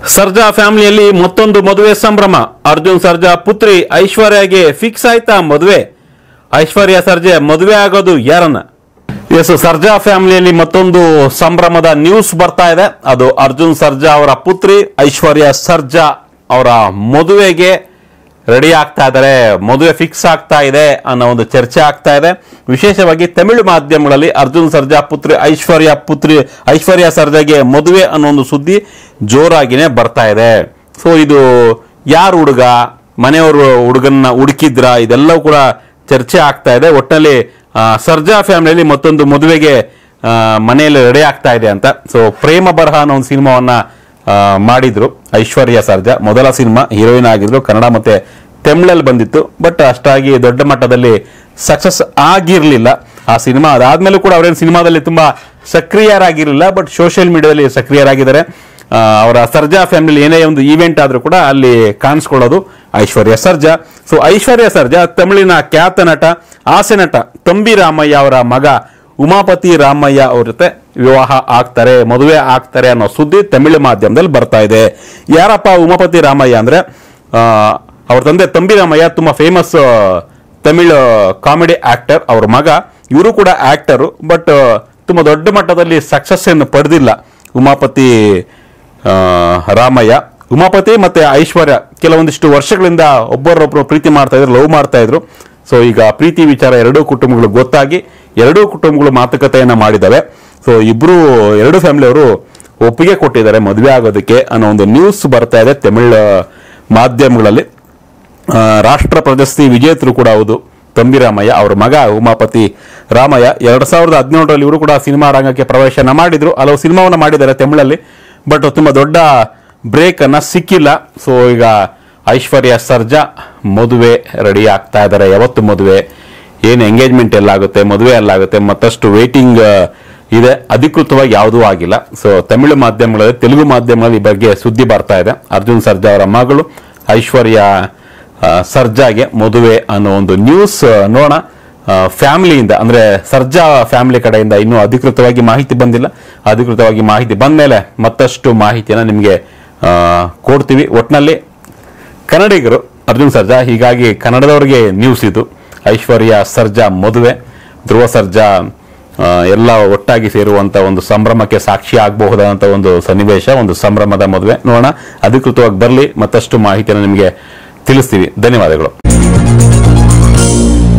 ಸರ್ಜಾ ಫ್ಯಾಮಿಲಿಯಲ್ಲಿ ಮತ್ತೊಂದು ಮದುವೆ ಸಂಭ್ರಮ ಅರ್ಜುನ್ ಸರ್ಜಾ ಪುತ್ರಿ ಐಶ್ವರ್ಯಗೆ ಫಿಕ್ಸ್ ಆಯ್ತಾ ಮದುವೆ ಐಶ್ವರ್ಯ ಸರ್ಜೆ ಮದುವೆ ಆಗೋದು ಯಾರನ್ನ ಎಸ್ ಸರ್ಜಾ ಫ್ಯಾಮಿಲಿಯಲ್ಲಿ ಮತ್ತೊಂದು ಸಂಭ್ರಮದ ನ್ಯೂಸ್ ಬರ್ತಾ ಇದೆ ಅದು ಅರ್ಜುನ್ ಸರ್ಜಾ ಅವರ ಪುತ್ರಿ ಐಶ್ವರ್ಯ ಸರ್ಜಾ ಅವರ ಮದುವೆಗೆ ರೆಡಿ ಆಗ್ತಾ ಇದ್ದಾರೆ ಮದುವೆ ಫಿಕ್ಸ್ ಆಗ್ತಾ ಇದೆ ಅನ್ನೋ ಒಂದು ಚರ್ಚೆ ಆಗ್ತಾ ಇದೆ ವಿಶೇಷವಾಗಿ ತಮಿಳು ಮಾಧ್ಯಮಗಳಲ್ಲಿ ಅರ್ಜುನ್ ಸರ್ಜಾ ಪುತ್ರಿ ಐಶ್ವರ್ಯ ಪುತ್ರಿ ಐಶ್ವರ್ಯ ಸರ್ಜಾಗೆ ಮದುವೆ ಅನ್ನೋ ಒಂದು ಸುದ್ದಿ ಜೋರಾಗಿನೇ ಬರ್ತಾ ಇದೆ ಸೊ ಇದು ಯಾರು ಹುಡುಗ ಮನೆಯವರು ಹುಡುಗನ್ನ ಹುಡುಕಿದ್ರ ಇದೆಲ್ಲವೂ ಕೂಡ ಚರ್ಚೆ ಆಗ್ತಾ ಇದೆ ಒಟ್ಟಿನಲ್ಲಿ ಆ, ಸರ್ಜಾ ಫ್ಯಾಮಿಲಿಯಲ್ಲಿ ಮತ್ತೊಂದು ಮದುವೆಗೆ ಆ, ಮನೆಯಲ್ಲಿ ರೆಡಿ ಆಗ್ತಾ ಇದೆ ಅಂತ ಸೊ ಪ್ರೇಮ ಬರಹ ಅನ್ನೋ ಒಂದು ಸಿನಿಮಾವನ್ನ ಆ, ಮಾಡಿದ್ರು ಐಶ್ವರ್ಯ ಸರ್ಜಾ ಮೊದಲ ಸಿನಿಮಾ ಹೀರೋಯಿನ್ ಆಗಿದ್ರು ಕನ್ನಡ ಮತ್ತೆ ತಮಿಳಲ್ಲಿ ಬಂದಿತ್ತು ಬಟ್ ಅಷ್ಟಾಗಿ ದೊಡ್ಡ ಮಟ್ಟದಲ್ಲಿ ಸಕ್ಸಸ್ ಆಗಿರ್ಲಿಲ್ಲ ಆ ಸಿನಿಮಾ ಅದಾದ್ಮೇಲೂ ಕೂಡ ಅವರೇನು ಸಿನಿಮಾದಲ್ಲಿ ತುಂಬಾ ಸಕ್ರಿಯರಾಗಿರಲಿಲ್ಲ ಬಟ್ ಸೋಷಿಯಲ್ ಮೀಡಿಯಾದಲ್ಲಿ ಸಕ್ರಿಯರಾಗಿದ್ದಾರೆ ಆ, ಅವರ ಸರ್ಜಾ ಫ್ಯಾಮಿಲಿ ಏನೇ ಒಂದು ಈವೆಂಟ್ ಆದ್ರೂ ಕೂಡ ಅಲ್ಲಿ ಕಾಣಿಸ್ಕೊಳ್ಳೋದು ಐಶ್ವರ್ಯ ಸರ್ಜಾ ಸೊ ಐಶ್ವರ್ಯ ಸರ್ಜಾ ತಮಿಳಿನ ಖ್ಯಾತ ನಟ ಹಾಸ್ಯ ನಟ ತಂಬಿ ರಾಮಯ್ಯ ಅವರ ಮಗ ಉಮಾಪತಿ ರಾಮಯ್ಯ ಅವ್ರ ಜೊತೆ ವಿವಾಹ ಆಗ್ತಾರೆ ಮದುವೆ ಆಗ್ತಾರೆ ಅನ್ನೋ ಸುದ್ದಿ ತಮಿಳು ಮಾಧ್ಯಮದಲ್ಲಿ ಬರ್ತಾ ಇದೆ ಯಾರಪ್ಪ ಉಮಾಪತಿ ರಾಮಯ್ಯ ಅಂದ್ರೆ ಆ, ಅವ್ರ ತಂದೆ ತಂಬಿ ರಾಮಯ್ಯ ತುಂಬಾ ಫೇಮಸ್ ತಮಿಳ್ ಕಾಮಿಡಿ ಆಕ್ಟರ್ ಅವ್ರ ಮಗ ಇವರು ಕೂಡ ಆಕ್ಟರು ಬಟ್ ತುಂಬಾ ದೊಡ್ಡ ಮಟ್ಟದಲ್ಲಿ ಸಕ್ಸಸ್ ಏನು ಪಡೆದಿಲ್ಲ ಉಮಾಪತಿ ಆ, ರಾಮಯ್ಯ ಉಮಾಪತಿ ಮತ್ತೆ ಐಶ್ವರ್ಯ ಕೆಲವೊಂದಿಷ್ಟು ವರ್ಷಗಳಿಂದ ಒಬ್ಬರೊಬ್ಬರು ಪ್ರೀತಿ ಮಾಡ್ತಾ ಇದ್ರು ಲವ್ ಮಾಡ್ತಾ ಇದ್ರು ಸೊ ಈಗ ಪ್ರೀತಿ ವಿಚಾರ ಎರಡೂ ಕುಟುಂಬಗಳು ಗೊತ್ತಾಗಿ ಎರಡೂ ಕುಟುಂಬಗಳು ಮಾತುಕತೆಯನ್ನ ಮಾಡಿದಾವೆ ಸೊ ಇಬ್ರು ಎರಡು ಫ್ಯಾಮಿಲಿಯವರು ಒಪ್ಪಿಗೆ ಕೊಟ್ಟಿದ್ದಾರೆ ಮದುವೆ ಆಗೋದಕ್ಕೆ ಅನ್ನೋ ಒಂದು ನ್ಯೂಸ್ ಬರ್ತಾ ಇದೆ ತಮಿಳ್ ಮಾಧ್ಯಮಗಳಲ್ಲಿ ಆ, ರಾಷ್ಟ್ರ ಪ್ರಶಸ್ತಿ ವಿಜೇತರು ಕೂಡ ಹೌದು ತಂಬಿರಾಮಯ್ಯ ಅವ್ರ ಮಗ ಉಮಾಪತಿ ರಾಮಯ್ಯ ಎರಡ್ ಸಾವಿರದ ಹದಿನೇಳರಲ್ಲಿ ಇವರು ಕೂಡ ಸಿನಿಮಾ ರಂಗಕ್ಕೆ ಪ್ರವೇಶನ ಮಾಡಿದ್ರು ಹಲವು ಸಿನಿಮಾವನ್ನ ಮಾಡಿದ್ದಾರೆ ತಮಿಳಲ್ಲಿ ಬಟ್ ತುಂಬಾ ದೊಡ್ಡ ಬ್ರೇಕ್ ಅನ್ನ ಸಿಕ್ಕಿಲ್ಲ ಸೊ ಈಗ ಐಶ್ವರ್ಯ ಸರ್ಜಾ ಮದುವೆ ರೆಡಿ ಆಗ್ತಾ ಇದ್ದಾರೆ ಯಾವತ್ತು ಮದುವೆ ಏನು ಎಂಗೇಜ್ಮೆಂಟ್ ಎಲ್ಲಾಗುತ್ತೆ ಮದುವೆ ಎಲ್ಲಾಗುತ್ತೆ ಮತ್ತಷ್ಟು ವೇಟಿಂಗ್ ಇದೆ ಅಧಿಕೃತವಾಗಿ ಯಾವುದೂ ಆಗಿಲ್ಲ ಸೊ ತಮಿಳು ಮಾಧ್ಯಮಗಳಲ್ಲಿ ತೆಲುಗು ಮಾಧ್ಯಮಗಳಲ್ಲಿ ಈ ಬಗ್ಗೆ ಸುದ್ದಿ ಬರ್ತಾ ಇದೆ ಅರ್ಜುನ್ ಸರ್ಜಾ ಅವರ ಮಗಳು ಐಶ್ವರ್ಯ ಆ, ಸರ್ಜಾಗೆ ಮದುವೆ ಅನ್ನೋ ಒಂದು ನ್ಯೂಸ್ ನೋಡೋಣ ಫ್ಯಾಮಿಲಿಯಿಂದ ಅಂದ್ರೆ ಸರ್ಜಾ ಫ್ಯಾಮಿಲಿ ಕಡೆಯಿಂದ ಇನ್ನೂ ಅಧಿಕೃತವಾಗಿ ಮಾಹಿತಿ ಬಂದಿಲ್ಲ ಅಧಿಕೃತವಾಗಿ ಮಾಹಿತಿ ಬಂದ ಮೇಲೆ ಮತ್ತಷ್ಟು ಮಾಹಿತಿಯನ್ನು ನಿಮಗೆ ಆ, ಕೊಡ್ತೀವಿ ಒಟ್ಟಿನಲ್ಲಿ ಕನ್ನಡಿಗರು ಅರ್ಜುನ್ ಸರ್ಜಾ ಹೀಗಾಗಿ ಕನ್ನಡದವರಿಗೆ ನ್ಯೂಸ್ ಇದು ಐಶ್ವರ್ಯ ಸರ್ಜಾ ಮದುವೆ ಧ್ರುವ ಸರ್ಜಾ ಆ, ಎಲ್ಲ ಒಟ್ಟಾಗಿ ಸೇರುವಂತ ಒಂದು ಸಂಭ್ರಮಕ್ಕೆ ಸಾಕ್ಷಿ ಆಗಬಹುದಾದಂತ ಒಂದು ಸನ್ನಿವೇಶ ಒಂದು ಸಂಭ್ರಮದ ಮದುವೆ ನೋಡೋಣ ಅಧಿಕೃತವಾಗಿ ಬರಲಿ ಮತ್ತಷ್ಟು ಮಾಹಿತಿಯನ್ನು ನಿಮಗೆ ತಿಳಿಸ್ತೀವಿ ಧನ್ಯವಾದಗಳು